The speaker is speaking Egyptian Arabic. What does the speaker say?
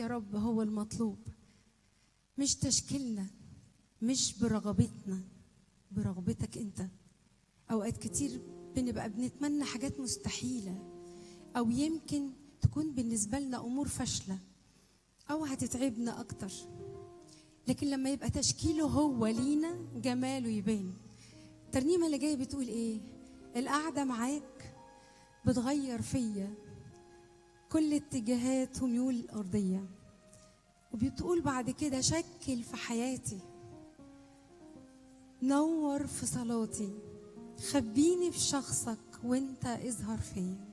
يا رب هو المطلوب مش تشكيلنا مش برغبتنا برغبتك انت اوقات كتير بنبقى بنتمنى حاجات مستحيله او يمكن تكون بالنسبه لنا امور فاشله او هتتعبنا اكتر لكن لما يبقى تشكيله هو لينا جماله يبان الترنيمه اللي جايه بتقول ايه القعده معاك بتغير فيا كل اتجاهات وميول الارضيه وبتقول بعد كده شكل في حياتي نور في صلاتي خبيني في شخصك وانت اظهر فيا